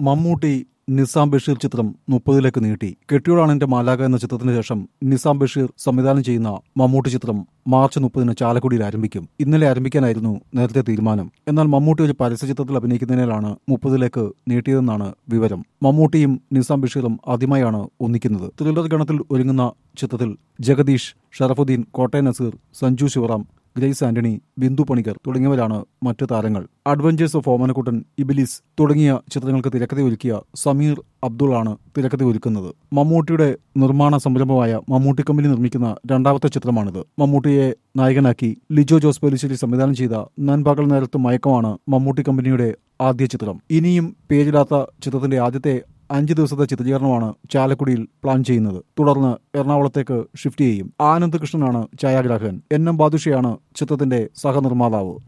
മമ്മൂട്ടി നിസാം ബഷീർ ചിത്രം മുപ്പതിലേക്ക് നീട്ടി കെട്ടിയോളാണ് എന്റെ മാലാക എന്ന ചിത്രത്തിന് ശേഷം നിസാം ബഷീർ സംവിധാനം ചെയ്യുന്ന മമ്മൂട്ടി ചിത്രം മാർച്ച് മുപ്പതിന് ചാലക്കുടിയിൽ ആരംഭിക്കും ഇന്നലെ ആരംഭിക്കാനായിരുന്നു നേരത്തെ തീരുമാനം എന്നാൽ മമ്മൂട്ടി ഒരു പരസ്യ ചിത്രത്തിൽ അഭിനയിക്കുന്നതിനാലാണ് മുപ്പതിലേക്ക് നീട്ടിയതെന്നാണ് വിവരം മമ്മൂട്ടിയും നിസാം ബഷീറും ആദ്യമായാണ് ഒന്നിക്കുന്നത് ത്രില്ലർ ഗണത്തിൽ ഒരുങ്ങുന്ന ചിത്രത്തിൽ ജഗദീഷ് ഷറഫുദ്ദീൻ കോട്ടയം നസീർ സഞ്ജു ശിവറാം ഗ്രേസ് ആന്റണി ബിന്ദു പണിക്കർ തുടങ്ങിയവരാണ് മറ്റു താരങ്ങൾ അഡ്വഞ്ചേഴ്സ് ഓഫ് ഓമനക്കുട്ടൻ ഇബിലിസ് തുടങ്ങിയ ചിത്രങ്ങൾക്ക് തിരക്കഥ ഒരുക്കിയ സമീർ അബ്ദുള്ളാണ് തിരക്കഥ ഒരുക്കുന്നത് മമ്മൂട്ടിയുടെ നിർമ്മാണ സംരംഭമായ മമ്മൂട്ടി കമ്പനി നിർമ്മിക്കുന്ന രണ്ടാമത്തെ ചിത്രമാണിത് മമ്മൂട്ടിയെ നായകനാക്കി ലിജോ ജോസ് പെലിശ്ശേരി സംവിധാനം ചെയ്ത നൻപകൽ നേരത്ത് മയക്കമാണ് മമ്മൂട്ടി കമ്പനിയുടെ ആദ്യ ചിത്രം ഇനിയും പേരിടാത്ത ചിത്രത്തിന്റെ ആദ്യത്തെ അഞ്ച് ദിവസത്തെ ചിത്രീകരണമാണ് ചാലക്കുടിയിൽ പ്ലാൻ ചെയ്യുന്നത് തുടർന്ന് എറണാകുളത്തേക്ക് ഷിഫ്റ്റ് ചെയ്യും ആനന്ദ് കൃഷ്ണനാണ് ഛായാഗ്രാഹകൻ എൻ എം ബാദുഷയാണ് ചിത്രത്തിന്റെ സഹനിർമ്മാതാവ്